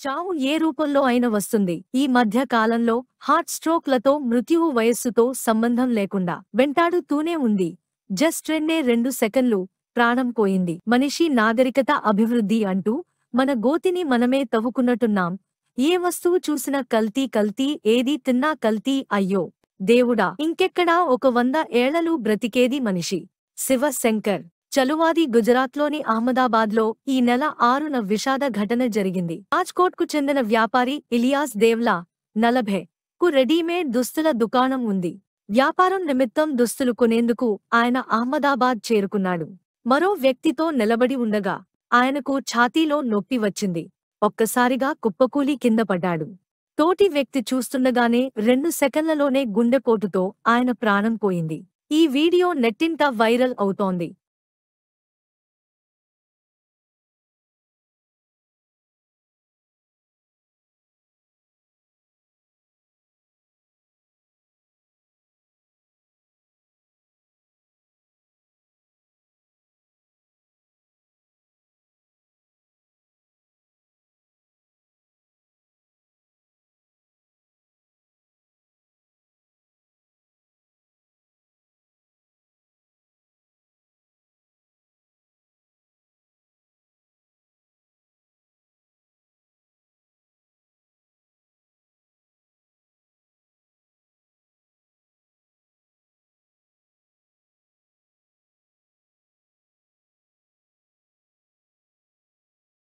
చావు ఏ రూపంలో అయిన వస్తుంది ఈ మధ్య కాలంలో హార్ట్ స్ట్రోక్లతో మృత్యువు వయస్సుతో సంబంధం లేకుండా వెంటాడుతూనే ఉంది జస్ట్ రెండే రెండు సెకన్లు ప్రాణం పోయింది మనిషి నాగరికత అభివృద్ధి అంటూ మన గోతిని మనమే తవ్వుకున్నట్టున్నాం ఏ వస్తువు చూసినా కల్తీ కల్తీ ఏది తిన్నా కల్తీ అయ్యో దేవుడా ఇంకెక్కడా ఒక వంద ఏళ్లలు బ్రతికేది మనిషి శివ శంకర్ చలువాది గుజరాత్లోని అహ్మదాబాద్లో ఈ నెల ఆరున విషాద ఘటన జరిగింది రాజ్కోట్కు చెందిన వ్యాపారి ఇలియాస్ దేవ్లా నలభై కు రెడీమేడ్ దుస్తుల దుకాణం ఉంది వ్యాపారం నిమిత్తం దుస్తులు కొనేందుకు ఆయన అహ్మదాబాద్ చేరుకున్నాడు మరో వ్యక్తితో నిలబడి ఉండగా ఆయనకు ఛాతీలో నొప్పి వచ్చింది ఒక్కసారిగా కుప్పకూలి కింద పడ్డాడు తోటి వ్యక్తి చూస్తుండగానే రెండు సెకన్లలోనే గుండెపోటుతో ఆయన ప్రాణం పోయింది ఈ వీడియో నెట్టింట వైరల్ అవుతోంది